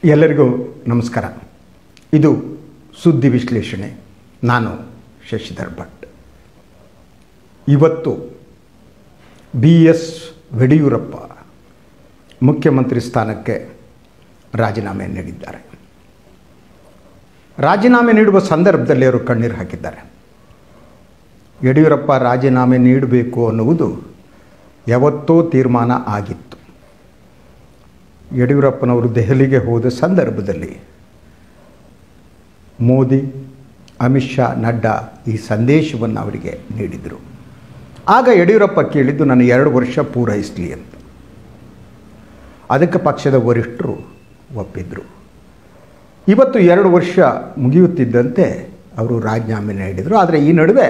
ಎಲ್ಲರಿಗೂ ನಮಸ್ಕಾರ ಇದು ಸುದ್ದಿ ವಿಶ್ಲೇಷಣೆ ನಾನು ಶಶಿಧರ್ ಭಟ್ ಇವತ್ತು ಬಿ ಎಸ್ ಯಡಿಯೂರಪ್ಪ ಮುಖ್ಯಮಂತ್ರಿ ಸ್ಥಾನಕ್ಕೆ ರಾಜೀನಾಮೆ ನೀಡಿದ್ದಾರೆ ರಾಜೀನಾಮೆ ನೀಡುವ ಸಂದರ್ಭದಲ್ಲಿ ಅವರು ಕಣ್ಣೀರು ಹಾಕಿದ್ದಾರೆ ಯಡಿಯೂರಪ್ಪ ರಾಜೀನಾಮೆ ನೀಡಬೇಕು ಅನ್ನುವುದು ಯಾವತ್ತೋ ತೀರ್ಮಾನ ಆಗಿತ್ತು ಯಡಿಯೂರಪ್ಪನವರು ದೆಹಲಿಗೆ ಹೋದ ಸಂದರ್ಭದಲ್ಲಿ ಮೋದಿ ಅಮಿತ್ ಶಾ ನಡ್ಡಾ ಈ ಸಂದೇಶವನ್ನು ಅವರಿಗೆ ನೀಡಿದರು ಆಗ ಯಡಿಯೂರಪ್ಪ ಕೇಳಿದ್ದು ನಾನು ಎರಡು ವರ್ಷ ಪೂರೈಸಲಿ ಅಂತ ಅದಕ್ಕೆ ಪಕ್ಷದ ವರಿಷ್ಠರು ಒಪ್ಪಿದ್ರು ಇವತ್ತು ಎರಡು ವರ್ಷ ಮುಗಿಯುತ್ತಿದ್ದಂತೆ ಅವರು ರಾಜೀನಾಮೆ ನೀಡಿದರು ಆದರೆ ಈ ನಡುವೆ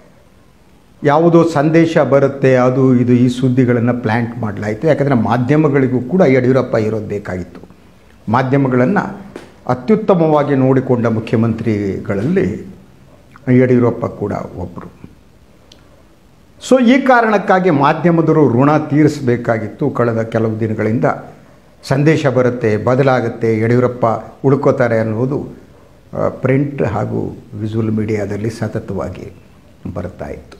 ಯಾವುದೋ ಸಂದೇಶ ಬರುತ್ತೆ ಅದು ಇದು ಈ ಸುದ್ದಿಗಳನ್ನು ಪ್ಲ್ಯಾಂಟ್ ಮಾಡಲಾಯಿತು ಯಾಕಂದರೆ ಮಾಧ್ಯಮಗಳಿಗೂ ಕೂಡ ಯಡಿಯೂರಪ್ಪ ಇರೋದು ಬೇಕಾಗಿತ್ತು ಮಾಧ್ಯಮಗಳನ್ನು ಅತ್ಯುತ್ತಮವಾಗಿ ನೋಡಿಕೊಂಡ ಮುಖ್ಯಮಂತ್ರಿಗಳಲ್ಲಿ ಯಡಿಯೂರಪ್ಪ ಕೂಡ ಒಬ್ಬರು ಸೊ ಈ ಕಾರಣಕ್ಕಾಗಿ ಮಾಧ್ಯಮದರು ಋಣ ತೀರಿಸಬೇಕಾಗಿತ್ತು ಕಳೆದ ಕೆಲವು ದಿನಗಳಿಂದ ಸಂದೇಶ ಬರುತ್ತೆ ಬದಲಾಗುತ್ತೆ ಯಡಿಯೂರಪ್ಪ ಉಳ್ಕೋತಾರೆ ಅನ್ನೋದು ಪ್ರಿಂಟ್ ಹಾಗೂ ವಿಜುವಲ್ ಮೀಡಿಯಾದಲ್ಲಿ ಸತತವಾಗಿ ಬರ್ತಾ ಇತ್ತು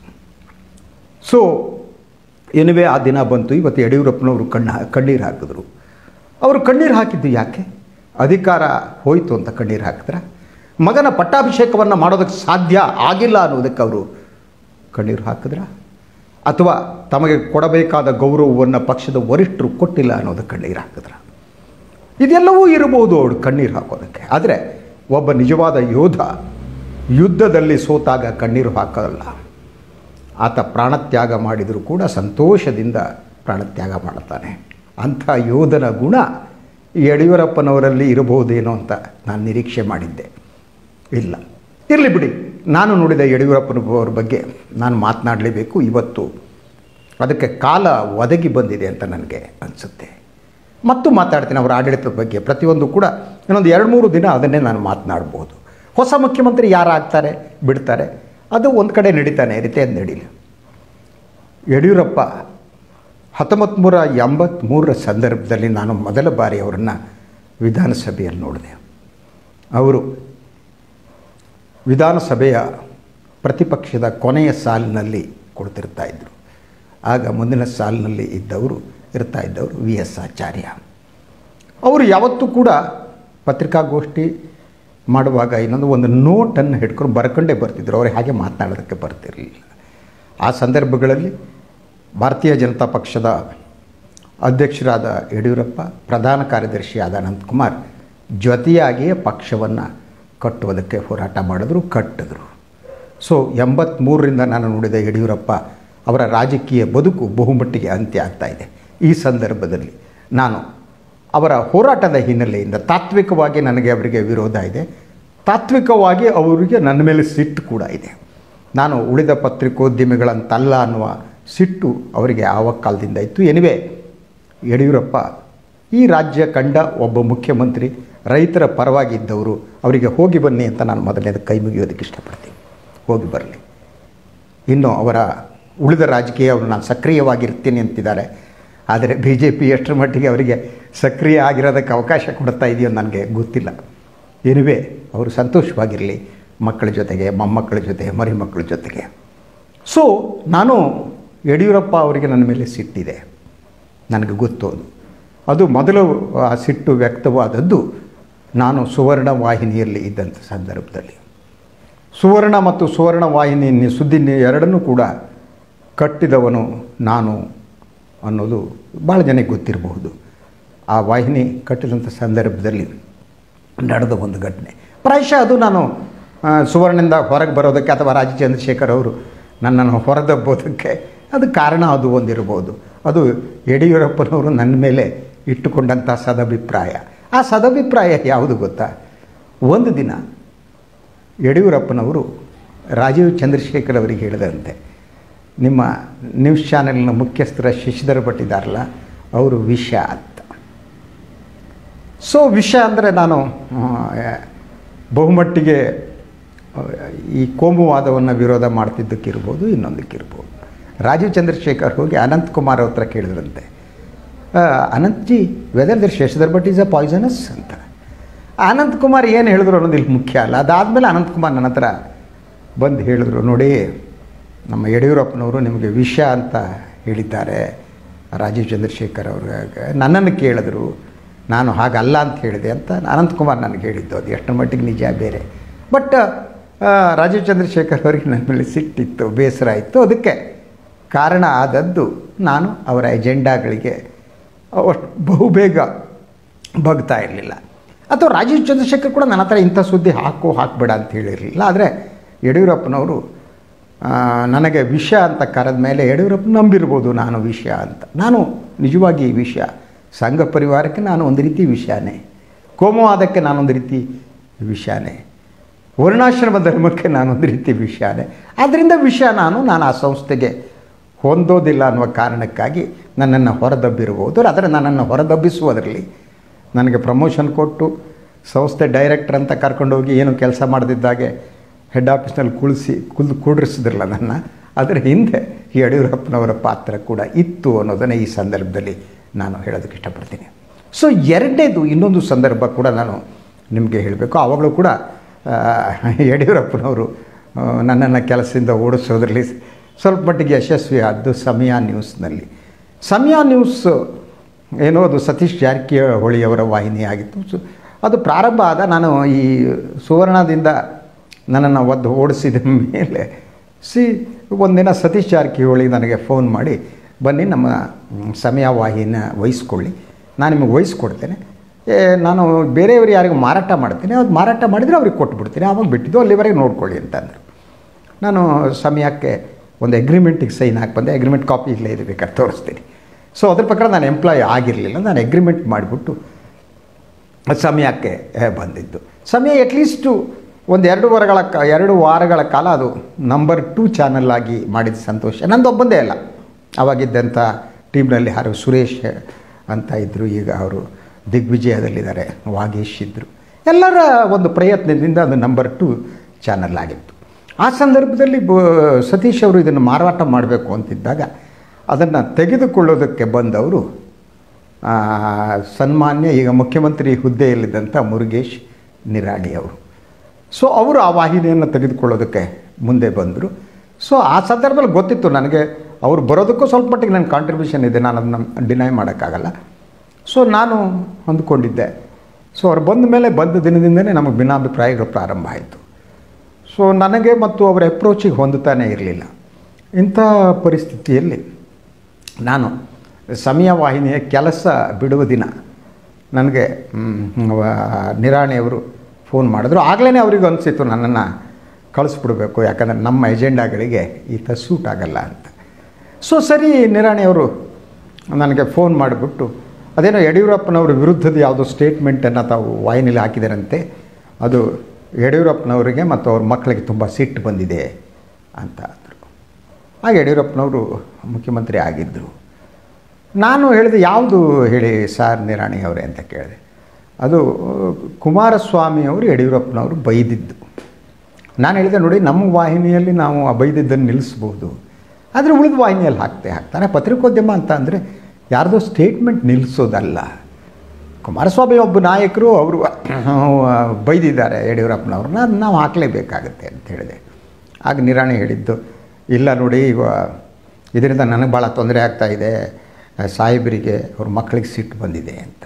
ಸೊ ಎನಿವೆ ಆ ದಿನ ಬಂತು ಇವತ್ತು ಯಡಿಯೂರಪ್ಪನವರು ಕಣ್ಣ ಕಣ್ಣೀರು ಹಾಕಿದ್ರು ಅವರು ಕಣ್ಣೀರು ಹಾಕಿದ್ದು ಯಾಕೆ ಅಧಿಕಾರ ಹೋಯಿತು ಅಂತ ಕಣ್ಣೀರು ಹಾಕಿದ್ರ ಮಗನ ಪಟ್ಟಾಭಿಷೇಕವನ್ನು ಮಾಡೋದಕ್ಕೆ ಸಾಧ್ಯ ಆಗಿಲ್ಲ ಅನ್ನೋದಕ್ಕೆ ಅವರು ಕಣ್ಣೀರು ಹಾಕಿದ್ರ ಅಥವಾ ತಮಗೆ ಕೊಡಬೇಕಾದ ಗೌರವವನ್ನು ಪಕ್ಷದ ವರಿಷ್ಠರು ಕೊಟ್ಟಿಲ್ಲ ಅನ್ನೋದಕ್ಕೆ ಕಣ್ಣೀರು ಹಾಕಿದ್ರ ಇದೆಲ್ಲವೂ ಇರಬಹುದು ಅವಳು ಕಣ್ಣೀರು ಹಾಕೋದಕ್ಕೆ ಆದರೆ ಒಬ್ಬ ನಿಜವಾದ ಯೋಧ ಯುದ್ಧದಲ್ಲಿ ಸೋತಾಗ ಕಣ್ಣೀರು ಹಾಕೋಲ್ಲ ಆತ ಪ್ರಾಣತ್ಯಾಗ ಮಾಡಿದರೂ ಕೂಡ ಸಂತೋಷದಿಂದ ಪ್ರಾಣತ್ಯಾಗ ಮಾಡುತ್ತಾನೆ ಅಂಥ ಯೋಧನ ಗುಣ ಯಡಿಯೂರಪ್ಪನವರಲ್ಲಿ ಇರಬಹುದೇನೋ ಅಂತ ನಾನು ನಿರೀಕ್ಷೆ ಮಾಡಿದ್ದೆ ಇಲ್ಲ ಇರಲಿ ಬಿಡಿ ನಾನು ನೋಡಿದ ಯಡಿಯೂರಪ್ಪನವರ ಬಗ್ಗೆ ನಾನು ಮಾತನಾಡಲೇಬೇಕು ಇವತ್ತು ಅದಕ್ಕೆ ಕಾಲ ಒದಗಿ ಬಂದಿದೆ ಅಂತ ನನಗೆ ಅನಿಸುತ್ತೆ ಮತ್ತು ಮಾತಾಡ್ತೀನಿ ಅವರ ಆಡಳಿತದ ಬಗ್ಗೆ ಪ್ರತಿಯೊಂದು ಕೂಡ ಇನ್ನೊಂದು ಎರಡು ಮೂರು ದಿನ ಅದನ್ನೇ ನಾನು ಮಾತನಾಡ್ಬೋದು ಹೊಸ ಮುಖ್ಯಮಂತ್ರಿ ಯಾರಾಗ್ತಾರೆ ಬಿಡ್ತಾರೆ ಅದು ಒಂದು ಕಡೆ ನಡೀತಾನೆ ಇರುತ್ತೆ ಅದು ನಡೀಲಿ ಯಡಿಯೂರಪ್ಪ ಹತ್ತೊಂಬತ್ತು ನೂರ ಎಂಬತ್ತ್ಮೂರರ ಸಂದರ್ಭದಲ್ಲಿ ನಾನು ಮೊದಲ ಬಾರಿ ಅವರನ್ನು ವಿಧಾನಸಭೆಯಲ್ಲಿ ನೋಡಿದೆ ಅವರು ವಿಧಾನಸಭೆಯ ಪ್ರತಿಪಕ್ಷದ ಕೊನೆಯ ಸಾಲಿನಲ್ಲಿ ಕೊಡ್ತಿರ್ತಾ ಇದ್ದರು ಆಗ ಮುಂದಿನ ಸಾಲಿನಲ್ಲಿ ಇದ್ದವರು ಇರ್ತಾ ಇದ್ದವರು ವಿ ಎಸ್ ಆಚಾರ್ಯ ಅವರು ಯಾವತ್ತೂ ಕೂಡ ಪತ್ರಿಕಾಗೋಷ್ಠಿ ಮಾಡುವಾಗ ಇನ್ನೊಂದು ಒಂದು ನೋಟನ್ನು ಹಿಡ್ಕೊಂಡು ಬರ್ಕೊಂಡೇ ಬರ್ತಿದ್ರು ಅವರು ಹಾಗೆ ಮಾತನಾಡೋದಕ್ಕೆ ಬರ್ತಿರಲಿಲ್ಲ ಆ ಸಂದರ್ಭಗಳಲ್ಲಿ ಭಾರತೀಯ ಜನತಾ ಪಕ್ಷದ ಅಧ್ಯಕ್ಷರಾದ ಯಡಿಯೂರಪ್ಪ ಪ್ರಧಾನ ಕಾರ್ಯದರ್ಶಿಯಾದ ಅನಂತಕುಮಾರ್ ಜೊತೆಯಾಗಿಯೇ ಪಕ್ಷವನ್ನು ಕಟ್ಟುವುದಕ್ಕೆ ಹೋರಾಟ ಮಾಡಿದ್ರು ಕಟ್ಟಿದ್ರು ಸೊ ಎಂಬತ್ತ್ಮೂರರಿಂದ ನಾನು ನೋಡಿದ ಯಡಿಯೂರಪ್ಪ ಅವರ ರಾಜಕೀಯ ಬದುಕು ಬಹುಮಟ್ಟಿಗೆ ಅಂತ್ಯ ಆಗ್ತಾಯಿದೆ ಈ ಸಂದರ್ಭದಲ್ಲಿ ನಾನು ಅವರ ಹೋರಾಟದ ಹಿನ್ನೆಲೆಯಿಂದ ತಾತ್ವಿಕವಾಗಿ ನನಗೆ ಅವರಿಗೆ ವಿರೋಧ ಇದೆ ತಾತ್ವಿಕವಾಗಿ ಅವರಿಗೆ ನನ್ನ ಮೇಲೆ ಸಿಟ್ಟು ಕೂಡ ಇದೆ ನಾನು ಉಳಿದ ಪತ್ರಿಕೋದ್ಯಮಿಗಳಂತಲ್ಲ ಅನ್ನುವ ಸಿಟ್ಟು ಅವರಿಗೆ ಆವ ಕಾಲದಿಂದ ಇತ್ತು ಎನಿವೆ ಯಡಿಯೂರಪ್ಪ ಈ ರಾಜ್ಯ ಕಂಡ ಒಬ್ಬ ಮುಖ್ಯಮಂತ್ರಿ ರೈತರ ಪರವಾಗಿದ್ದವರು ಅವರಿಗೆ ಹೋಗಿ ಬನ್ನಿ ಅಂತ ನಾನು ಮೊದಲನೇದು ಕೈ ಮುಗಿಯೋದಕ್ಕೆ ಇಷ್ಟಪಡ್ತೀನಿ ಹೋಗಿ ಬರಲಿ ಇನ್ನು ಅವರ ಉಳಿದ ರಾಜಕೀಯ ಅವರು ನಾನು ಸಕ್ರಿಯವಾಗಿರ್ತೀನಿ ಅಂತಿದ್ದಾರೆ ಆದರೆ ಬಿ ಜೆ ಪಿ ಎಷ್ಟರ ಮಟ್ಟಿಗೆ ಅವರಿಗೆ ಸಕ್ರಿಯ ಆಗಿರೋದಕ್ಕೆ ಅವಕಾಶ ಕೊಡ್ತಾ ಇದೆಯೋ ನನಗೆ ಗೊತ್ತಿಲ್ಲ ಎನಿವೆ ಅವರು ಸಂತೋಷವಾಗಿರಲಿ ಮಕ್ಕಳ ಜೊತೆಗೆ ಮೊಮ್ಮಕ್ಕಳ ಜೊತೆ ಮರಿ ಮಕ್ಕಳ ಜೊತೆಗೆ ಸೊ ನಾನು ಯಡಿಯೂರಪ್ಪ ಅವರಿಗೆ ನನ್ನ ಮೇಲೆ ಸಿಟ್ಟಿದೆ ನನಗೆ ಗೊತ್ತು ಅದು ಅದು ಮೊದಲು ಆ ಸಿಟ್ಟು ವ್ಯಕ್ತವಾದದ್ದು ನಾನು ಸುವರ್ಣ ವಾಹಿನಿಯಲ್ಲಿ ಇದ್ದಂಥ ಸಂದರ್ಭದಲ್ಲಿ ಸುವರ್ಣ ಮತ್ತು ಸುವರ್ಣ ವಾಹಿನಿ ಸುದ್ದಿ ಎರಡನ್ನೂ ಕೂಡ ಕಟ್ಟಿದವನು ನಾನು ಅನ್ನೋದು ಭಾಳ ಜನಕ್ಕೆ ಗೊತ್ತಿರಬಹುದು ಆ ವಾಹಿನಿ ಕಟ್ಟಿದಂಥ ಸಂದರ್ಭದಲ್ಲಿ ನಡೆದ ಒಂದು ಘಟನೆ ಪ್ರಾಯಶಃ ಅದು ನಾನು ಸುವರ್ಣದಿಂದ ಹೊರಗೆ ಬರೋದಕ್ಕೆ ಅಥವಾ ರಾಜ ಚಂದ್ರಶೇಖರ್ ಅವರು ನನ್ನನ್ನು ಹೊರದಬ್ಬೋದಕ್ಕೆ ಅದು ಕಾರಣ ಅದು ಒಂದಿರ್ಬೋದು ಅದು ಯಡಿಯೂರಪ್ಪನವರು ನನ್ನ ಮೇಲೆ ಇಟ್ಟುಕೊಂಡಂಥ ಸದಭಿಪ್ರಾಯ ಆ ಸದಭಿಪ್ರಾಯ ಯಾವುದು ಗೊತ್ತಾ ಒಂದು ದಿನ ಯಡಿಯೂರಪ್ಪನವರು ರಾಜೀವ್ ಚಂದ್ರಶೇಖರ್ ಅವರಿಗೆ ಹೇಳಿದಂತೆ ನಿಮ್ಮ ನ್ಯೂಸ್ ಚಾನೆಲ್ನ ಮುಖ್ಯಸ್ಥರ ಶಶಿಧರ್ ಭಟ್ ಇದ್ದಾರಲ್ಲ ಅವರು ವಿಷ ಅಂತ ಸೊ ವಿಷ ಅಂದರೆ ನಾನು ಬಹುಮಟ್ಟಿಗೆ ಈ ಕೋಮುವಾದವನ್ನು ವಿರೋಧ ಮಾಡ್ತಿದ್ದಕ್ಕಿರ್ಬೋದು ಇನ್ನೊಂದಕ್ಕಿರ್ಬೋದು ರಾಜೀವ್ ಚಂದ್ರಶೇಖರ್ ಹೋಗಿ ಅನಂತಕುಮಾರ್ ಅವ್ರ ಹತ್ರ ಕೇಳಿದ್ರಂತೆ ಅನಂತ್ ಜಿ ವೆದರ್ ದರ್ Shashidhar Bhat is a poisonous ಅಂತ ಅನಂತಕುಮಾರ್ ಏನು ಹೇಳಿದ್ರು ಅನ್ನೋದು ಇಲ್ಲಿ ಮುಖ್ಯ ಅಲ್ಲ ಅದಾದಮೇಲೆ ಅನಂತಕುಮಾರ್ ನನ್ನ ಹತ್ರ ಬಂದು ಹೇಳಿದ್ರು ನೋಡಿ ನಮ್ಮ ಯಡಿಯೂರಪ್ಪನವರು ನಿಮಗೆ ವಿಷ ಅಂತ ಹೇಳಿದ್ದಾರೆ ರಾಜೀವ್ ಚಂದ್ರಶೇಖರ್ ಅವ್ರಿಗೆ ನನ್ನನ್ನು ಕೇಳಿದ್ರು ನಾನು ಹಾಗಲ್ಲ ಅಂತ ಹೇಳಿದೆ ಅಂತ ಅನಂತಕುಮಾರ್ ನನಗೆ ಹೇಳಿದ್ದು ಅದು ಎಷ್ಟರ ಮಟ್ಟಿಗೆ ನಿಜ ಬೇರೆ ಬಟ್ ರಾಜೀವ್ ಚಂದ್ರಶೇಖರ್ ಅವರಿಗೆ ನನ್ನ ಮೇಲೆ ಸಿಟ್ಟಿತ್ತು ಬೇಸರ ಇತ್ತು ಅದಕ್ಕೆ ಕಾರಣ ಆದದ್ದು ನಾನು ಅವರ ಎಜೆಂಡಾಗಳಿಗೆ ಅಷ್ಟು ಬಹುಬೇಗ ಬಗ್ತಾ ಇರಲಿಲ್ಲ ಅಥವಾ ರಾಜೀವ್ ಚಂದ್ರಶೇಖರ್ ಕೂಡ ನನ್ನ ಹತ್ರ ಇಂಥ ಸುದ್ದಿ ಹಾಕು ಹಾಕಬೇಡ ಅಂತ ಹೇಳಿರಲಿಲ್ಲ ಆದರೆ ಯಡಿಯೂರಪ್ಪನವರು ಆ, ನನಗೆ ವಿಷ ಅಂತ ಕರೆದ ಮೇಲೆ ಯಡಿಯೂರಪ್ಪ ನಂಬಿರ್ಬೋದು ನಾನು ವಿಷ ಅಂತ ನಾನು ನಿಜವಾಗಿ ಈ ವಿಷಯ ಸಂಘ ಪರಿವಾರಕ್ಕೆ ನಾನು ಒಂದು ರೀತಿ ವಿಷಯನೇ ಕೋಮುವಾದಕ್ಕೆ ನಾನೊಂದು ರೀತಿ ವಿಷಯನೇ ವರ್ಣಾಶ್ರಮ ಧರ್ಮಕ್ಕೆ ನಾನೊಂದು ರೀತಿ ವಿಷಯನೇ ಆದ್ದರಿಂದ ವಿಷಯ ನಾನು ನಾನು ಆ ಸಂಸ್ಥೆಗೆ ಹೊಂದೋದಿಲ್ಲ ಅನ್ನುವ ಕಾರಣಕ್ಕಾಗಿ ನನ್ನನ್ನು ಹೊರದಬ್ಬಿರ್ಬೋದು ಆದರೆ ನನ್ನನ್ನು ಹೊರದಬ್ಬಿಸುವುದರಲ್ಲಿ ನನಗೆ ಪ್ರಮೋಷನ್ ಕೊಟ್ಟು ಸಂಸ್ಥೆ ಡೈರೆಕ್ಟರ್ ಅಂತ ಕರ್ಕೊಂಡೋಗಿ ಏನು ಕೆಲಸ ಮಾಡದಿದ್ದಾಗೆ ಹೆಡ್ ಆಫೀಸ್ನಲ್ಲಿ ಕುಳಿಸಿ ಕುಲ್ ಕೂಡಿಸಿದ್ರಲ್ಲ ನನ್ನ ಅದರ ಹಿಂದೆ ಈ ಯಡಿಯೂರಪ್ಪನವರ ಪಾತ್ರ ಕೂಡ ಇತ್ತು ಅನ್ನೋದನ್ನು ಈ ಸಂದರ್ಭದಲ್ಲಿ ನಾನು ಹೇಳೋದಕ್ಕೆ ಇಷ್ಟಪಡ್ತೀನಿ ಸೊ ಎರಡನೇದು ಇನ್ನೊಂದು ಸಂದರ್ಭ ಕೂಡ ನಾನು ನಿಮಗೆ ಹೇಳಬೇಕು ಆವಾಗಲೂ ಕೂಡ ಆ, ಯಡಿಯೂರಪ್ಪನವರು ಆ, ನನ್ನನ್ನು ಕೆಲಸದಿಂದ ಓಡಿಸೋದ್ರಲ್ಲಿ ಸ್ವಲ್ಪ ಮಟ್ಟಿಗೆ ಯಶಸ್ವಿ ಆದ್ದು ಸಮಯ ನ್ಯೂಸ್ನಲ್ಲಿ ಸಮಯ ನ್ಯೂಸ್ ಏನೋ ಅದು ಸತೀಶ್ ಜಾರಕಿಹೊಳಿ ಅವರ ವಾಹಿನಿ ಆಗಿತ್ತು ಸೊ ಅದು ಪ್ರಾರಂಭ ಆದ ನಾನು ಈ ಸುವರ್ಣದಿಂದ ನನ್ನನ್ನು ಒದ್ದು ಓಡಿಸಿದ ಮೇಲೆ ಸಿ ಒಂದಿನ ಸತೀಶ್ ಜಾರಕಿಹೊಳಿ ನನಗೆ ಫೋನ್ ಮಾಡಿ ಬನ್ನಿ ನಮ್ಮ ಮ್, ಸಮಯ ವಾಹಿನಿನ ವಹಿಸ್ಕೊಳ್ಳಿ ನಾನು ನಿಮಗೆ ವಹಿಸ್ಕೊಡ್ತೇನೆ ಏ, ನಾನು ಬೇರೆಯವರು ಯಾರಿಗೂ ಮಾರಾಟ ಮಾಡ್ತೀನಿ ಅದು ಮಾರಾಟ ಮಾಡಿದರೆ ಅವ್ರಿಗೆ ಕೊಟ್ಬಿಡ್ತೀನಿ ಆವಾಗ ಬಿಟ್ಟಿದ್ದು ಅಲ್ಲಿವರೆಗೆ ನೋಡ್ಕೊಳ್ಳಿ ಅಂತಂದರು ನಾನು ಸಮಯಕ್ಕೆ ಒಂದು ಅಗ್ರಿಮೆಂಟಿಗೆ ಸೈನ್ ಹಾಕಿ ಬಂದೆ ಅಗ್ರಿಮೆಂಟ್ ಕಾಪಿ ಇಲ್ಲೇ ಇದೆ ಬೇಕಾದ್ರೆ ತೋರಿಸ್ತೀನಿ ಸೊ ಅದ್ರ ಪ್ರಕಾರ ನಾನು ಎಂಪ್ಲಾಯ್ ಆಗಿರಲಿಲ್ಲ ನಾನು ಅಗ್ರಿಮೆಂಟ್ ಮಾಡಿಬಿಟ್ಟು ಸಮಯಕ್ಕೆ ಏ, ಬಂದಿದ್ದು ಸಮಯ ಅಟ್ಲೀಸ್ಟು ಒಂದು ಎರಡು ವಾರಗಳ ಕ ಎರಡು ವಾರಗಳ ಕಾಲ ಅದು ನಂಬರ್ ಟೂ ಚಾನಲ್ ಆಗಿ ಮಾಡಿದ ಸಂತೋಷ ನಂದು ಒಬ್ಬಂದೇ ಅಲ್ಲ ಅವಾಗಿದ್ದಂಥ ಟೀಮ್ನಲ್ಲಿ ಯಾರು ಸುರೇಶ್ ಅಂತ ಇದ್ದರು ಈಗ ಅವರು ದಿಗ್ವಿಜಯದಲ್ಲಿದ್ದಾರೆ ವಾಗೇಶ್ ಇದ್ದರು ಎಲ್ಲರ ಒಂದು ಪ್ರಯತ್ನದಿಂದ ಅದು ನಂಬರ್ ಟು ಚಾನಲ್ ಆಗಿತ್ತು ಆ ಸಂದರ್ಭದಲ್ಲಿ ಬ ಸತೀಶ್ ಅವರು ಇದನ್ನು ಮಾರಾಟ ಮಾಡಬೇಕು ಅಂತಿದ್ದಾಗ ಅದನ್ನು ತೆಗೆದುಕೊಳ್ಳೋದಕ್ಕೆ ಬಂದವರು ಆ, ಸನ್ಮಾನ್ಯ ಈಗ ಮುಖ್ಯಮಂತ್ರಿ ಹುದ್ದೆಯಲ್ಲಿದ್ದಂಥ ಮುರುಗೇಶ್ ನಿರಾಣಿ ಅವರು ಸೊ ಅವರು ಆ ವಾಹಿನಿಯನ್ನು ತೆಗೆದುಕೊಳ್ಳೋದಕ್ಕೆ ಮುಂದೆ ಬಂದರು ಸೊ ಆ ಸಂದರ್ಭದಲ್ಲಿ ಗೊತ್ತಿತ್ತು ನನಗೆ ಅವ್ರು ಬರೋದಕ್ಕೂ ಸ್ವಲ್ಪ ಮಟ್ಟಿಗೆ ನನ್ನ ಕಾಂಟ್ರಿಬ್ಯೂಷನ್ ಇದೆ ನಾನು ಅದನ್ನು ಡಿನೈ ಮಾಡೋಕ್ಕಾಗಲ್ಲ ಸೊ ನಾನು ಅಂದ್ಕೊಂಡಿದ್ದೆ ಸೊ ಅವ್ರು ಬಂದ ಮೇಲೆ ಬಂದ ದಿನದಿಂದಲೇ ನಮಗೆ ಭಿನ್ನಾಭಿಪ್ರಾಯಗಳು ಪ್ರಾರಂಭ ಆಯಿತು ಸೊ ನನಗೆ ಮತ್ತು ಅವರ ಅಪ್ರೋಚಿಗೆ ಹೊಂದುತ್ತಾನೆ ಇರಲಿಲ್ಲ ಇಂಥ ಪರಿಸ್ಥಿತಿಯಲ್ಲಿ ನಾನು ಸಮಯ ವಾಹಿನಿಯ ಕೆಲಸ ಬಿಡುವ ದಿನ ನನಗೆ ಮ್, ವ- ನಿರಾಣಿಯವರು ಫೋನ್ ಮಾಡಿದ್ರು ಆಗಲೇ ಅವ್ರಿಗೆ ಅನಿಸಿತ್ತು ನನ್ನನ್ನು ಕಳಿಸ್ಬಿಡ್ಬೇಕು ಯಾಕಂದರೆ ನಮ್ಮ ಎಜೆಂಡಾಗಳಿಗೆ ಈತ ಸೂಟ್ ಆಗಲ್ಲ ಅಂತ ಸೊ ಸರಿ ನಿರಾಣಿಯವರು ನನಗೆ ಫೋನ್ ಮಾಡಿಬಿಟ್ಟು ಅದೇನೋ ಯಡಿಯೂರಪ್ಪನವ್ರ ವಿರುದ್ಧದ ಯಾವುದೋ ಸ್ಟೇಟ್ಮೆಂಟನ್ನು ತಾವು ವಾಹಿನಿಲಿ ಹಾಕಿದಾರಂತೆ ಅದು ಯಡಿಯೂರಪ್ಪನವರಿಗೆ ಮತ್ತು ಅವ್ರ ಮಕ್ಕಳಿಗೆ ತುಂಬ ಸಿಟ್ಟು ಬಂದಿದೆ ಅಂತ ಅಂದರು ಆಗ ಯಡಿಯೂರಪ್ಪನವರು ಮುಖ್ಯಮಂತ್ರಿ ಆಗಿದ್ದರು ನಾನು ಹೇಳಿದೆ ಯಾವುದು ಹೇಳಿ ಸಾರ್ ನಿರಾಣಿ ಅವರೇ ಅಂತ ಕೇಳಿದೆ ಅದು ಕುಮಾರಸ್ವಾಮಿ ಅವರು ಯಡಿಯೂರಪ್ಪನವರು ಬೈದಿದ್ದು ನಾನು ಹೇಳಿದೆ ನೋಡಿ ನಮ್ಮ ವಾಹಿನಿಯಲ್ಲಿ ನಾವು ಆ ಬೈದಿದ್ದನ್ನು ನಿಲ್ಲಿಸ್ಬೋದು ಆದರೆ ಉಳಿದ ವಾಹಿನಿಯಲ್ಲಿ ಹಾಕ್ತೆ ಹಾಕ್ತಾನೆ ಪತ್ರಿಕೋದ್ಯಮ ಅಂತ ಅಂದರೆ ಯಾರ್ದೋ ಸ್ಟೇಟ್ಮೆಂಟ್ ನಿಲ್ಲಿಸೋದಲ್ಲ ಕುಮಾರಸ್ವಾಮಿ ಒಬ್ಬ ನಾಯಕರು ಅವರು ಬೈದಿದ್ದಾರೆ ಯಡಿಯೂರಪ್ಪನವ್ರನ್ನ ಅದನ್ನ ನಾವು ಹಾಕಲೇಬೇಕಾಗತ್ತೆ ಅಂತ ಹೇಳಿದೆ ಆಗ ನಿರಾಣಿ ಹೇಳಿದ್ದು ಇಲ್ಲ ನೋಡಿ ಈಗ ಇದರಿಂದ ನನಗೆ ಭಾಳ ತೊಂದರೆ ಆಗ್ತಾ ಇದೆ ಸಾಹೇಬರಿಗೆ ಅವ್ರ ಮಕ್ಕಳಿಗೆ ಸಿಟ್ಟು ಬಂದಿದೆ ಅಂತ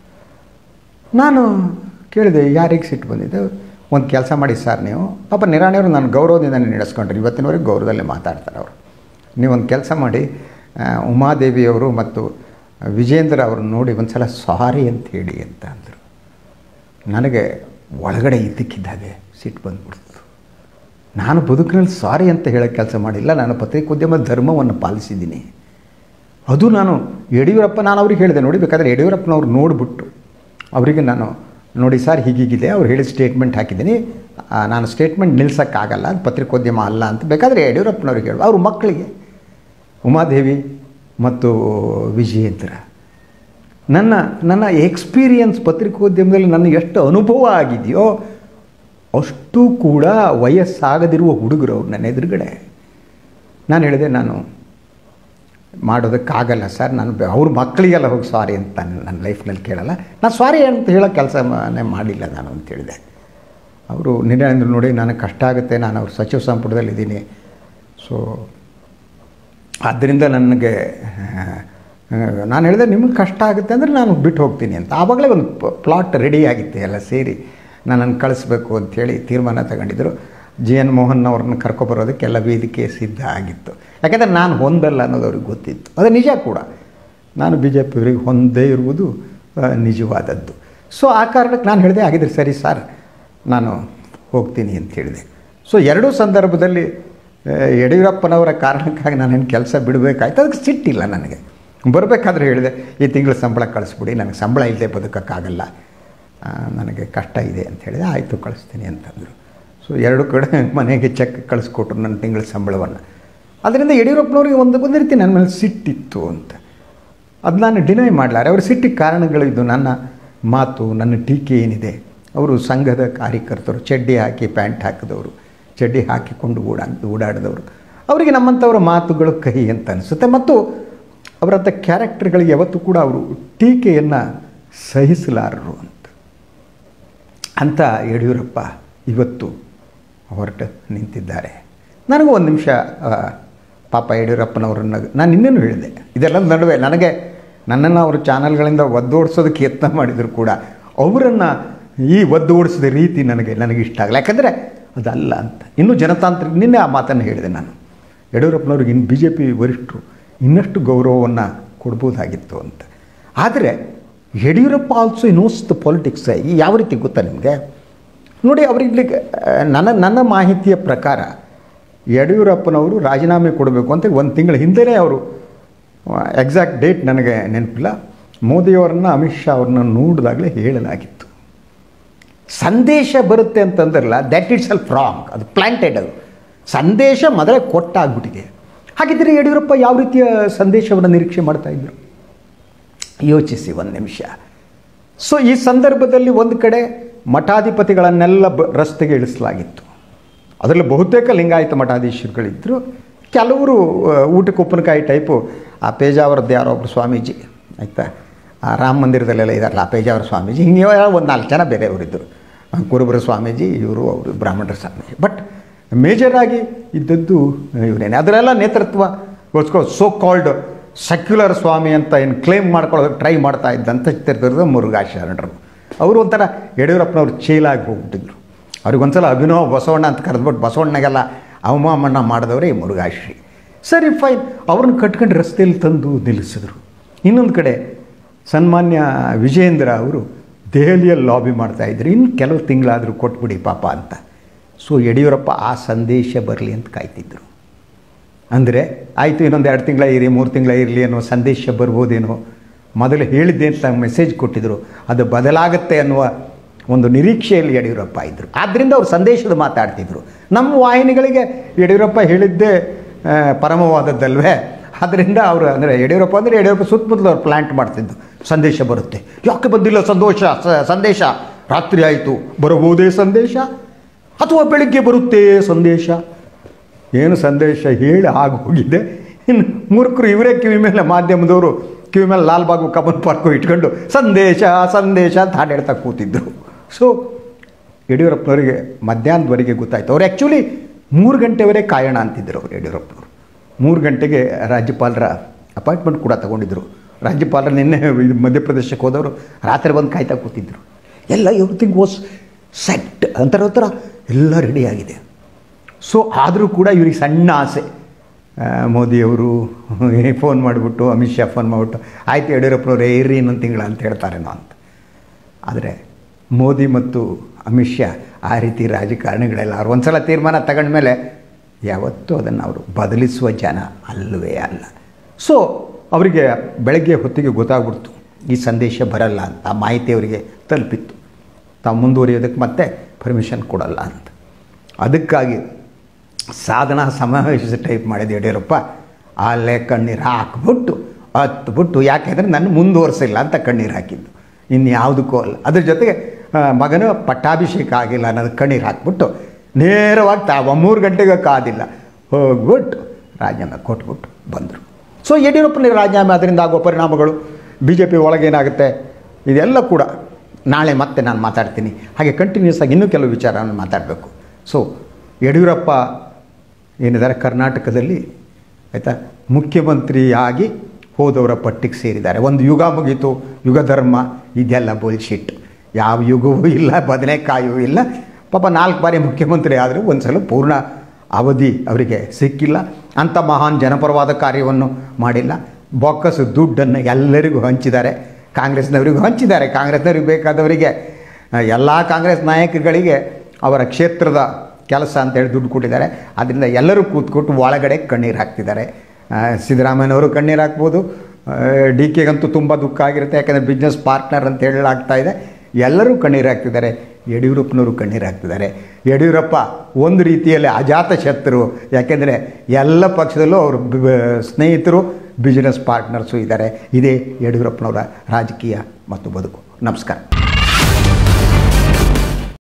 ನಾನು ಕೇಳಿದೆ ಯಾರಿಗೆ ಸಿಟ್ಟು ಬಂದಿದೆ ಒಂದು ಕೆಲಸ ಮಾಡಿ ಸರ್ ನೀವು ಪಾಪ ನಿರಾಣಿಯವರು ನಾನು ಗೌರವದಿಂದ ನಡೆಸ್ಕೊಂಡ್ರಿ ಇವತ್ತಿನವರೆಗೆ ಗೌರವದಲ್ಲೇ ಮಾತಾಡ್ತಾರೆ ಅವರು ನೀವೊಂದು ಕೆಲಸ ಮಾಡಿ ಆ, ಉಮಾದೇವಿಯವರು ಮತ್ತು ವಿಜೇಂದ್ರ ಅವ್ರನ್ನ ನೋಡಿ ಒಂದು ಸಲ ಸಾರಿ ಅಂತ ಹೇಳಿ ಅಂತ ಅಂದರು ನನಗೆ ಒಳಗಡೆ ಇದ್ದಕ್ಕಿದ್ದಾಗೆ ಸಿಟ್ಟು ಬಂದ್ಬಿಡ್ತು ನಾನು ಬದುಕಿನಲ್ಲಿ ಸಾರಿ ಅಂತ ಹೇಳೋ ಕೆಲಸ ಮಾಡಿಲ್ಲ ನಾನು ಪತ್ರಿಕೋದ್ಯಮ ಧರ್ಮವನ್ನು ಪಾಲಿಸಿದ್ದೀನಿ ಅದು ನಾನು ಯಡಿಯೂರಪ್ಪ ನಾನು ಅವ್ರಿಗೆ ಹೇಳಿದೆ ನೋಡಿ ಬೇಕಾದರೆ ಯಡಿಯೂರಪ್ಪನವ್ರು ನೋಡಿಬಿಟ್ಟು ಅವರಿಗೆ ನಾನು ನೋಡಿ ಸರ್ ಹೀಗೀಗಿದೆ ಅವ್ರು ಹೇಳಿ ಸ್ಟೇಟ್ಮೆಂಟ್ ಹಾಕಿದ್ದೀನಿ ಆ, ನಾನು ಸ್ಟೇಟ್ಮೆಂಟ್ ನಿಲ್ಸೋಕ್ಕಾಗಲ್ಲ ಅದು ಪತ್ರಿಕೋದ್ಯಮ ಅಲ್ಲ ಅಂತ ಬೇಕಾದರೆ ಯಡಿಯೂರಪ್ಪನವ್ರಿಗೆ ಹೇಳು ಅವ್ರ ಮಕ್ಕಳಿಗೆ ಉಮಾದೇವಿ ಮತ್ತು ವಿಜಯೇಂದ್ರ ನನ್ನ ನನ್ನ ಎಕ್ಸ್ಪೀರಿಯನ್ಸ್ ಪತ್ರಿಕೋದ್ಯಮದಲ್ಲಿ ನನ್ನ ಎಷ್ಟು ಅನುಭವ ಆಗಿದೆಯೋ ಅಷ್ಟು ಕೂಡ ವಯಸ್ಸಾಗದಿರುವ ಹುಡುಗರು ಅವ್ರು ನನ್ನ ಎದುರುಗಡೆ ನಾನು ಹೇಳಿದೆ ನಾನು ಮಾಡೋದಕ್ಕಾಗಲ್ಲ ಸರ್ ನಾನು ಬೆ- ಅವ್ರ ಮಕ್ಕಳಿಗೆಲ್ಲ ಹೋಗಿ ಸಾರಿ ಅಂತ ನಾನು ನನ್ನ ಲೈಫ್ನಲ್ಲಿ ಕೇಳಲ್ಲ ನಾನು ಸಾರಿ ಅಂತ ಹೇಳೋ ಕೆಲಸನೇ ಮಾಡಿಲ್ಲ ನಾನು ಅಂತ ಹೇಳಿದೆ ಅವರು ನಿನ್ನೆ ಅಂದ್ರು ನೋಡಿ ನನಗೆ ಕಷ್ಟ ಆಗುತ್ತೆ ನಾನು ಅವ್ರ ಸಚಿವ ಸಂಪುಟದಲ್ಲಿದ್ದೀನಿ ಸೊ ಆದ್ದರಿಂದ ನನಗೆ ಆ, ನಾನು ಹೇಳಿದೆ ನಿಮಗೆ ಕಷ್ಟ ಆಗುತ್ತೆ ಅಂದರೆ ನಾನು ಬಿಟ್ಟು ಹೋಗ್ತೀನಿ ಅಂತ ಆವಾಗಲೇ ಒಂದು ಪ್ಲಾಟ್ ರೆಡಿ ಆಗಿತ್ತು ಎಲ್ಲ ಸೇರಿ ನನ್ನನ್ನು ಕಳಿಸ್ಬೇಕು ಅಂಥೇಳಿ ತೀರ್ಮಾನ ತಗೊಂಡಿದ್ದರು ಜಿ ಎನ್ ಮೋಹನ್ ಅವ್ರನ್ನ ಕರ್ಕೊಬರೋದಕ್ಕೆಲ್ಲ ವೇದಿಕೆ ಸಿದ್ಧ ಆಗಿತ್ತು ಯಾಕೆಂದರೆ ನಾನು ಹೊಂದಲ್ಲ ಅನ್ನೋದು ಅವ್ರಿಗೆ ಗೊತ್ತಿತ್ತು ಅದು ನಿಜ ಕೂಡ ನಾನು ಬಿ ಜೆ ಪಿಯವರಿಗೆ ಹೊಂದೇ ಇರುವುದು ಆ, ನಿಜವಾದದ್ದು ಸೊ ಆ ಕಾರಣಕ್ಕೆ ನಾನು ಹೇಳಿದೆ ಆಗಿದ್ರೆ ಸರಿ ಸರ್ ನಾನು ಹೋಗ್ತೀನಿ ಅಂತ ಹೇಳಿದೆ ಸೊ ಎರಡೂ ಸಂದರ್ಭದಲ್ಲಿ ಆ, ಯಡಿಯೂರಪ್ಪನವರ ಕಾರಣಕ್ಕಾಗಿ ನಾನೇನು ಕೆಲಸ ಬಿಡಬೇಕಾಯ್ತು ಅದಕ್ಕೆ ಸಿಟ್ಟಿಲ್ಲ ನನಗೆ ಬರಬೇಕಾದ್ರೆ ಹೇಳಿದೆ ಈ ತಿಂಗಳ ಸಂಬಳ ಕಳಿಸ್ಬಿಡಿ ನನಗೆ ಸಂಬಳ ಇಲ್ಲದೆ ಬದುಕೋಕ್ಕಾಗಲ್ಲ ಆ, ನನಗೆ ಕಷ್ಟ ಇದೆ ಅಂತ ಹೇಳಿದೆ ಆಯಿತು ಕಳಿಸ್ತೀನಿ ಅಂತಂದರು ಸೊ ಎರಡು ಕಡೆ ಮನೆಗೆ ಚೆಕ್ ಕಳಿಸ್ಕೊಟ್ರು ನನ್ನ ತಿಂಗಳ ಸಂಬಳವನ್ನು ಅದರಿಂದ ಯಡಿಯೂರಪ್ಪನವ್ರಿಗೆ ಒಂದು ಒಂದು ರೀತಿ ನನ್ನ ಮೇಲೆ ಸಿಟ್ಟಿತ್ತು ಅಂತ ಅದು ನಾನು ಡಿನೈ ಮಾಡಲಾರೆ ಅವ್ರ ಸಿಟ್ಟಿಗೆ ಕಾರಣಗಳಿದ್ದು ನನ್ನ ಮಾತು ನನ್ನ ಟೀಕೆ ಏನಿದೆ ಅವರು ಸಂಘದ ಕಾರ್ಯಕರ್ತರು ಚಡ್ಡಿ ಹಾಕಿ ಪ್ಯಾಂಟ್ ಹಾಕಿದವರು ಚಡ್ಡಿ ಹಾಕಿಕೊಂಡು ಓಡಾ ಓಡಾಡಿದವರು ಅವರಿಗೆ ನಮ್ಮಂಥವರ ಮಾತುಗಳು ಕಹಿ ಅಂತ ಅನಿಸುತ್ತೆ ಮತ್ತು ಅವರಂಥ ಕ್ಯಾರೆಕ್ಟರ್ಗಳಿಗೆ ಯಾವತ್ತೂ ಕೂಡ ಅವರು ಟೀಕೆಯನ್ನು ಸಹಿಸಲಾರರು ಅಂತ ಅಂತ ಯಡಿಯೂರಪ್ಪ ಇವತ್ತು ಹೊರಟು ನಿಂತಿದ್ದಾರೆ ನನಗೂ ಒಂದು ನಿಮಿಷ ಆ, ಪಾಪ ಯಡಿಯೂರಪ್ಪನವರನ್ನು ನಾನು ಇನ್ನೇನು ಹೇಳಿದೆ ಇದೆಲ್ಲ ನಡುವೆ ನನಗೆ ನನ್ನನ್ನು ಅವರು ಚಾನಲ್ಗಳಿಂದ ಒದ್ದೋಡಿಸೋದಕ್ಕೆ ಯತ್ನ ಮಾಡಿದರೂ ಕೂಡ ಅವರನ್ನು ಈ ಒದ್ದು ಓಡಿಸಿದ ರೀತಿ ನನಗೆ ನನಗೆ ಇಷ್ಟ ಆಗಲ್ಲ ಯಾಕಂದರೆ ಅದಲ್ಲ ಅಂತ ಇನ್ನೂ ಜನತಾಂತ್ರಿಕ ನಿನ್ನೆ ಆ ಮಾತನ್ನು ಹೇಳಿದೆ ನಾನು ಯಡಿಯೂರಪ್ಪನವ್ರಿಗೆ ಇನ್ನು ಬಿ ಜೆ ಪಿ ವರಿಷ್ಠರು ಇನ್ನಷ್ಟು ಗೌರವವನ್ನು ಕೊಡ್ಬೋದಾಗಿತ್ತು ಅಂತ ಆದರೆ Yediyurappa also knows the politics ಈ ಯಾವ ರೀತಿ ಗೊತ್ತಾ ನಿಮಗೆ ನೋಡಿ ಅವರಿಗೆ ನನ್ನ ನನ್ನ ಮಾಹಿತಿಯ ಪ್ರಕಾರ ಯಡಿಯೂರಪ್ಪನವರು ರಾಜೀನಾಮೆ ಕೊಡಬೇಕು ಅಂತ ಒಂದು ತಿಂಗಳ ಹಿಂದೆಯೇ ಅವರು ಎಕ್ಸಾಕ್ಟ್ ಡೇಟ್ ನನಗೆ ನೆನಪಿಲ್ಲ ಮೋದಿಯವರನ್ನು ಅಮಿತ್ ಶಾ ಅವ್ರನ್ನ ನೋಡಿದಾಗಲೇ ಹೇಳಲಾಗಿತ್ತು ಸಂದೇಶ ಬರುತ್ತೆ ಅಂತಂದ್ರಲ್ಲ ದ್ಯಾಟ್ ಇಟ್ಸ್ ಸೆಲ್ಫ್ ರಾಂಗ್ ಅದು ಪ್ಲಾಂಟೆಡ್ ಅದು ಸಂದೇಶ ಮೊದಲೇ ಕೊಟ್ಟಾಗ್ಬಿಟ್ಟಿದೆ ಹಾಗಿದ್ದರೆ ಯಡಿಯೂರಪ್ಪ ಯಾವ ರೀತಿಯ ಸಂದೇಶವನ್ನು ನಿರೀಕ್ಷೆ ಮಾಡ್ತಾ ಇದ್ರು ಯೋಚಿಸಿ ಒಂದು ನಿಮಿಷ ಸೊ ಈ ಸಂದರ್ಭದಲ್ಲಿ ಒಂದು ಕಡೆ ಮಠಾಧಿಪತಿಗಳನ್ನೆಲ್ಲ ಬ ರಸ್ತೆಗೆ ಇಳಿಸಲಾಗಿತ್ತು ಅದರಲ್ಲಿ ಬಹುತೇಕ ಲಿಂಗಾಯತ ಮಠಾಧೀಶರುಗಳಿದ್ದರು ಕೆಲವರು ಆ, ಊಟಕ್ಕೆ ಉಪ್ಪಿನಕಾಯಿ ಟೈಪು ಆ ಪೇಜಾವರದ್ದು ಯಾರೋ ಒಬ್ಬರು ಸ್ವಾಮೀಜಿ ಆಯಿತಾ ಆ ರಾಮ ಮಂದಿರದಲ್ಲೆಲ್ಲ ಇದಾರಲ್ಲ ಆ ಪೇಜಾವರ ಸ್ವಾಮೀಜಿ ಹಿಂಗೆ ಒಂದು ನಾಲ್ಕು ಜನ ಬೇರೆಯವರಿದ್ದರು ಕುರುಬರ ಸ್ವಾಮೀಜಿ ಇವರು ಅವರು ಬ್ರಾಹ್ಮಣರ ಸ್ವಾಮೀಜಿ ಬಟ್ ಮೇಜರಾಗಿ ಇದ್ದದ್ದು ಇವರೇನೆ ಅದರೆಲ್ಲ ನೇತೃತ್ವಗೋಸ್ಕರ ಸೋ ಕಾಲ್ಡ್ ಸೆಕ್ಯುಲರ್ ಸ್ವಾಮಿ ಅಂತ ಏನು ಕ್ಲೇಮ್ ಮಾಡ್ಕೊಳ್ಳೋದಕ್ಕೆ ಟ್ರೈ ಮಾಡ್ತಾ ಇದ್ದಂಥ ಚಿತ್ರದುರ್ಗದ ಮುರುಘಾ ಶರಣರು ಅವರು ಒಂಥರ ಯಡಿಯೂರಪ್ಪನವ್ರು ಚೇಲಾಗಿ ಹೋಗ್ಬಿಟ್ಟಿದ್ರು ಅವ್ರಿಗೊಂದ್ಸಲ ಅಭಿನವ ಬಸವಣ್ಣ ಅಂತ ಕರೆದ್ಬಿಟ್ಟು ಬಸವಣ್ಣಗೆಲ್ಲ ಅವಮಾನ ಮಾಡಿದವರೇ ಈ ಮುರುಘಾಶ್ರೀ ಸರಿ ಫೈನ್ ಅವ್ರನ್ನ ಕಟ್ಕೊಂಡು ರಸ್ತೆಯಲ್ಲಿ ತಂದು ನಿಲ್ಲಿಸಿದ್ರು ಇನ್ನೊಂದು ಕಡೆ ಸನ್ಮಾನ್ಯ ವಿಜಯೇಂದ್ರ ಅವರು ದೆಹಲಿಯಲ್ಲಿ ಲಾಬಿ ಮಾಡ್ತಾಯಿದ್ರು ಇನ್ನು ಕೆಲವು ತಿಂಗಳಾದರೂ ಕೊಟ್ಬಿಡಿ ಪಾಪ ಅಂತ ಸೊ ಯಡಿಯೂರಪ್ಪ ಆ ಸಂದೇಶ ಬರಲಿ ಅಂತ ಕಾಯ್ತಿದ್ರು ಅಂದರೆ ಆಯಿತು ಇನ್ನೊಂದು ಎರಡು ತಿಂಗಳ ಇರಿ ಮೂರು ತಿಂಗಳ ಇರಲಿ ಅನ್ನೋ ಸಂದೇಶ ಬರ್ಬೋದೇನೋ ಮೊದಲು ಹೇಳಿದ್ದೆ ಅಂತ ಮೆಸೇಜ್ ಕೊಟ್ಟಿದ್ದರು ಅದು ಬದಲಾಗುತ್ತೆ ಅನ್ನುವ ಒಂದು ನಿರೀಕ್ಷೆಯಲ್ಲಿ ಯಡಿಯೂರಪ್ಪ ಇದ್ದರು ಆದ್ದರಿಂದ ಅವರು ಸಂದೇಶದ ಮಾತಾಡ್ತಿದ್ರು ನಮ್ಮ ವಾಹಿನಿಗಳಿಗೆ ಯಡಿಯೂರಪ್ಪ ಹೇಳಿದ್ದೇ ಆ, ಪರಮವಾದದ್ದಲ್ವೇ ಆದ್ದರಿಂದ ಅವರು ಅಂದರೆ ಯಡಿಯೂರಪ್ಪ ಅಂದರೆ ಯಡಿಯೂರಪ್ಪ ಸುತ್ತಮುತ್ತಲು ಅವ್ರು ಪ್ಲ್ಯಾಂಟ್ ಮಾಡ್ತಿದ್ದು ಸಂದೇಶ ಬರುತ್ತೆ ಯಾಕೆ ಬಂದಿಲ್ಲ ಸಂತೋಷ ಸ- ಸಂದೇಶ ರಾತ್ರಿ ಆಯಿತು ಬರಬಹುದೇ ಸಂದೇಶ ಅಥವಾ ಬೆಳಿಗ್ಗೆ ಬರುತ್ತೆ ಸಂದೇಶ ಏನು ಸಂದೇಶ ಹೇಳಿ ಆಗೋಗಿದೆ ಇನ್ನು ಮೂರ್ಖರು ಇವರೇ ಕಿವಿ ಮೇಲೆ ಮಾಧ್ಯಮದವರು ಕಿವಿ ಮೇಲೆ ಲಾಲ್ಬಾಗು ಕಬ್ಬನ್ ಪಾರ್ಕು ಇಟ್ಕೊಂಡು ಸಂದೇಶ ಸಂದೇಶ ಅಂತ ಹಾಡು ಹೇಳ್ತಾ ಕೂತಿದ್ರು ಸೊ ಯಡಿಯೂರಪ್ಪನವರಿಗೆ ಮಧ್ಯಾಹ್ನದವರೆಗೆ ಗೊತ್ತಾಯ್ತು ಅವ್ರು ಆ್ಯಕ್ಚುಲಿ ಮೂರು ಗಂಟೆವರೆಗೆ ಕಾಯೋಣ ಅಂತಿದ್ದರು ಅವರು ಯಡಿಯೂರಪ್ಪನವರು ಮೂರು ಗಂಟೆಗೆ ರಾಜ್ಯಪಾಲರ ಅಪಾಯಿಂಟ್ಮೆಂಟ್ ಕೂಡ ತಗೊಂಡಿದ್ದರು ರಾಜ್ಯಪಾಲರು ನಿನ್ನೆ ಇದು ಮಧ್ಯಪ್ರದೇಶಕ್ಕೆ ಹೋದವರು ರಾತ್ರಿ ಬಂದು ಕಾಯ್ತಾ ಕೂತಿದ್ರು ಎಲ್ಲ ಎವ್ರಿಥಿಂಗ್ ವಾಸ್ ಸೆಟ್ ಅಂತಾರ ಥರ ಎಲ್ಲ ರೆಡಿಯಾಗಿದೆ ಸೊ ಆದರೂ ಕೂಡ ಇವ್ರಿಗೆ ಸಣ್ಣ ಆಸೆ ಆ, ಮೋದಿಯವರು ಫೋನ್ ಮಾಡಿಬಿಟ್ಟು ಅಮಿತ್ ಶಾ ಫೋನ್ ಮಾಡಿಬಿಟ್ಟು ಆಯ್ತು ಯಡಿಯೂರಪ್ಪನವ್ರು ಏರಿ ಇನ್ನೊಂದು ತಿಂಗಳ ಅಂತ ಹೇಳ್ತಾರೇನೋ ಅಂತ ಆದರೆ ಮೋದಿ ಮತ್ತು ಅಮಿತ್ ಶಾ ಆ ರೀತಿ ರಾಜಕಾರಣಿಗಳೆಲ್ಲ ಅವ್ರು ಒಂದ್ಸಲ ತೀರ್ಮಾನ ತಗೊಂಡ್ಮೇಲೆ ಯಾವತ್ತೂ ಅದನ್ನು ಅವರು ಬದಲಿಸುವ ಜನ ಅಲ್ಲವೇ ಅಲ್ಲ ಸೊ ಅವರಿಗೆ ಬೆಳಗ್ಗೆ ಹೊತ್ತಿಗೆ ಗೊತ್ತಾಗ್ಬಿಡ್ತು ಈ ಸಂದೇಶ ಬರಲ್ಲ ಅಂತ ಆ ಮಾಹಿತಿ ಅವರಿಗೆ ತಲುಪಿತ್ತು ತಾವು ಮುಂದುವರಿಯೋದಕ್ಕೆ ಮತ್ತೆ ಪರ್ಮಿಷನ್ ಕೊಡಲ್ಲ ಅಂತ ಅದಕ್ಕಾಗಿ ಸಾಧನಾ ಸಮಾವೇಶ ಟೈಪ್ ಮಾಡಿದ ಯಡಿಯೂರಪ್ಪ ಅಲ್ಲೇ ಕಣ್ಣೀರು ಹಾಕ್ಬಿಟ್ಟು ಹತ್ಬಿಟ್ಟು ಯಾಕೆಂದರೆ ನನ್ನ ಮುಂದುವರಿಸಿಲ್ಲ ಅಂತ ಕಣ್ಣೀರು ಹಾಕಿದ್ದು ಇನ್ಯಾವುದಕ್ಕೂ ಅಲ್ಲ ಅದ್ರ ಜೊತೆಗೆ ಆ, ಮಗನ ಪಟ್ಟಾಭಿಷೇಕ ಆಗಿಲ್ಲ ಅನ್ನೋದು ಕಣ್ಣೀರು ಹಾಕ್ಬಿಟ್ಟು ನೇರವಾಗಿ ತಾವು ಮೂರು ಗಂಟೆಗೆ ಕಾದಿಲ್ಲ ಹೋಗ್ಬಿಟ್ಟು ರಾಜೀನಾಮೆ ಕೊಟ್ಬಿಟ್ಟು ಬಂದರು ಸೊ ಯಡಿಯೂರಪ್ಪನಿಗೆ ರಾಜೀನಾಮೆ ಅದರಿಂದ ಆಗುವ ಪರಿಣಾಮಗಳು ಬಿ ಜೆ ಪಿ ಒಳಗೇನಾಗುತ್ತೆ ಇದೆಲ್ಲ ಕೂಡ ನಾಳೆ ಮತ್ತೆ ನಾನು ಮಾತಾಡ್ತೀನಿ ಹಾಗೆ ಕಂಟಿನ್ಯೂಸ್ ಆಗಿ ಇನ್ನೂ ಕೆಲವು ವಿಚಾರವನ್ನು ಮಾತಾಡಬೇಕು ಸೊ ಯಡಿಯೂರಪ್ಪ ಏನಿದ್ದಾರೆ ಕರ್ನಾಟಕದಲ್ಲಿ ಆಯಿತಾ ಮುಖ್ಯಮಂತ್ರಿಯಾಗಿ ಹೋದವರ ಪಟ್ಟಿಗೆ ಸೇರಿದ್ದಾರೆ ಒಂದು ಯುಗ ಮುಗೀತು ಯುಗ ಧರ್ಮ ಇದೆಲ್ಲ ಬುಲ್ಶಿಟ್ ಯಾವ ಯುಗವೂ ಇಲ್ಲ ಬದನೆಕಾಯೂ ಇಲ್ಲ ಪಾಪ ನಾಲ್ಕು ಬಾರಿ ಮುಖ್ಯಮಂತ್ರಿ ಆದರೂ ಒಂದು ಸಲ ಪೂರ್ಣ ಅವಧಿ ಅವರಿಗೆ ಸಿಕ್ಕಿಲ್ಲ ಅಂಥ ಮಹಾನ್ ಜನಪರವಾದ ಕಾರ್ಯವನ್ನು ಮಾಡಿಲ್ಲ ಬೊಕ್ಕಸು ದುಡ್ಡನ್ನು ಎಲ್ಲರಿಗೂ ಹಂಚಿದ್ದಾರೆ ಕಾಂಗ್ರೆಸ್ನವರಿಗೂ ಹಂಚಿದ್ದಾರೆ ಕಾಂಗ್ರೆಸ್ನವ್ರಿಗೆ ಬೇಕಾದವರಿಗೆ ಎಲ್ಲ ಕಾಂಗ್ರೆಸ್ ನಾಯಕರುಗಳಿಗೆ ಅವರ ಕ್ಷೇತ್ರದ ಕೆಲಸ ಅಂತೇಳಿ ದುಡ್ಡು ಕೊಟ್ಟಿದ್ದಾರೆ ಅದರಿಂದ ಎಲ್ಲರೂ ಕೂತ್ಕೊಟ್ಟು ಒಳಗಡೆ ಕಣ್ಣೀರು ಹಾಕ್ತಿದ್ದಾರೆ ಆ, ಸಿದ್ದರಾಮಯ್ಯನವರು ಕಣ್ಣೀರು ಹಾಕ್ಬೋದು ಡಿ ಕೆಗಂತೂ ತುಂಬ ದುಃಖ ಆಗಿರುತ್ತೆ ಯಾಕಂದರೆ ಬಿಸ್ನೆಸ್ ಪಾರ್ಟ್ನರ್ ಅಂತ ಹೇಳಲಾಗ್ತಾ ಇದೆ ಎಲ್ಲರೂ ಕಣ್ಣೀರು ಹಾಕ್ತಿದ್ದಾರೆ ಯಡಿಯೂರಪ್ಪನವರು ಕಣ್ಣೀರು ಹಾಕ್ತಿದ್ದಾರೆ ಯಡಿಯೂರಪ್ಪ ಒಂದು ರೀತಿಯಲ್ಲಿ ಅಜಾತ ಶತ್ರು ಯಾಕೆಂದರೆ ಎಲ್ಲ ಪಕ್ಷದಲ್ಲೂ ಅವರು ಬ- ಸ್ನೇಹಿತರು ಬಿಸ್ನೆಸ್ ಪಾರ್ಟ್ನರ್ಸು ಇದ್ದಾರೆ ಇದೇ ಯಡಿಯೂರಪ್ಪನವರ ರಾಜಕೀಯ ಮತ್ತು ಬದುಕು ನಮಸ್ಕಾರ